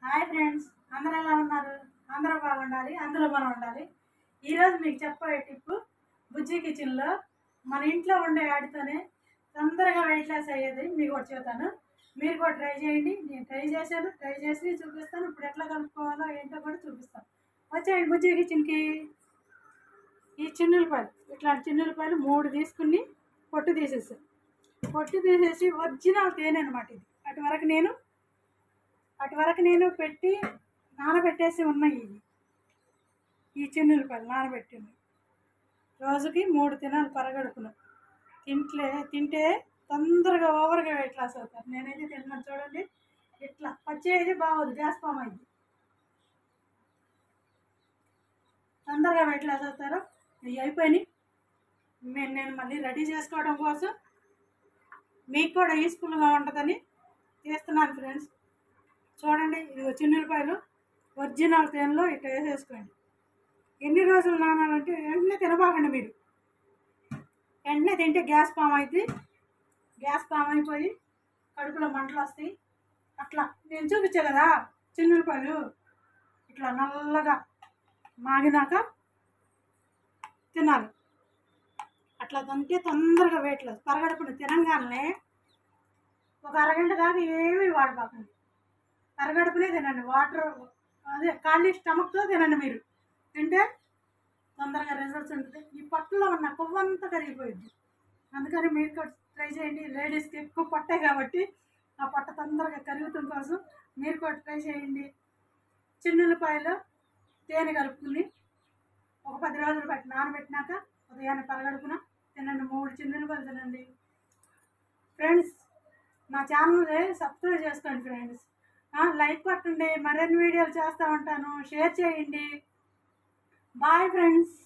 hi friends అందరూ ఎలా ఉన్నారు అందరూ బాగుండాలి అందరూ మనం ఉండాలి ఈరోజు మీకు చెప్పే టిప్ బుజ్జి కిచెన్లో మన ఇంట్లో ఉండే వాటితోనే తొందరగా వెయిట్ లాస్ అయ్యేది మీకు ఒకటి చెబుతాను మీరు కూడా ట్రై చేయండి నేను ట్రై చేశాను ట్రై చేసి చూపిస్తాను ఇప్పుడు ఎట్లా కలుపుకోవాలో ఏంటో కూడా చూపిస్తాను వచ్చేయండి బుజ్జి కిచెన్కి ఈ చిన్నులపాయలు ఇట్లాంటి చిన్నులపాయలు మూడు తీసుకుని పొట్టు తీసేసాను పొట్టు తీసేసి ఒరిజినల్ తేనె అనమాట ఇది అటు వరకు నేను అటు వరకు నేను పెట్టి నానబెట్టేసి ఉన్నాయి ఇవి ఈ చిన్నులపాయలు నానబెట్టింది రోజుకి మూడు తినాలి పరగడుపును తింట్లే తింటే తొందరగా ఓవర్గా వెయిట్ లాస్ అవుతారు నేనైతే తిన్నాను చూడండి ఇట్లా పచ్చి అయితే బాగోదు గ్యాస్ ఫామ్ అయింది తొందరగా వెయిట్ లాస్ అవుతారు ఇవి అయిపోయినాయి నేను నేను మళ్ళీ రెడీ చేసుకోవడం కోసం మీకు కూడా యూస్ఫుల్గా ఉంటుందని చేస్తున్నాను ఫ్రెండ్స్ చూడండి ఇది చిన్నులపాయలు ఒరిజినల్ తేనెలో ఇట్లా వేసేసుకోండి ఎన్ని రోజులు నానాలంటే వెంటనే తినబాకండి మీరు వెంటనే తింటే గ్యాస్ ఫామ్ అయింది గ్యాస్ ఫామ్ అయిపోయి కడుపులో మంటలు వస్తాయి అట్లా నేను చూపించా కదా చిన్నులపాయలు ఇట్లా నల్లగా మాగినాక తినాలి అట్లా తింటే తొందరగా వెయిట్ లాస్ పరగడుపున తినంగానే ఒక అరగంట దాకా ఏమీ వాడబాకండి పరగడుపునే తినండి వాటర్ అదే ఖాళీ స్టమక్తో తినండి మీరు తింటే తొందరగా రిజల్ట్స్ ఉంటుంది ఈ పట్టులో ఉన్న కొవ్వంతా కరిగిపోయింది అందుకని మీరు కూడా ట్రై చేయండి లేడీస్కి ఎక్కువ పట్టే కాబట్టి ఆ పట్ట తొందరగా కరుగుతం కోసం మీరు కూడా ట్రై చేయండి చిన్నులపాయలు తేనె కలుపుకుని ఒక పది రోజులు పెట్టి నానబెట్టినాక ఉదయాన్నే పరగడుపున తినండి మూడు చిన్నులపాయలు తినండి ఫ్రెండ్స్ నా ఛానల్ సబ్స్క్రైబ్ చేసుకోండి ఫ్రెండ్స్ లైక్ కొట్టండి మరిన్ని వీడియోలు చేస్తూ ఉంటాను షేర్ చేయండి బాయ్ ఫ్రెండ్స్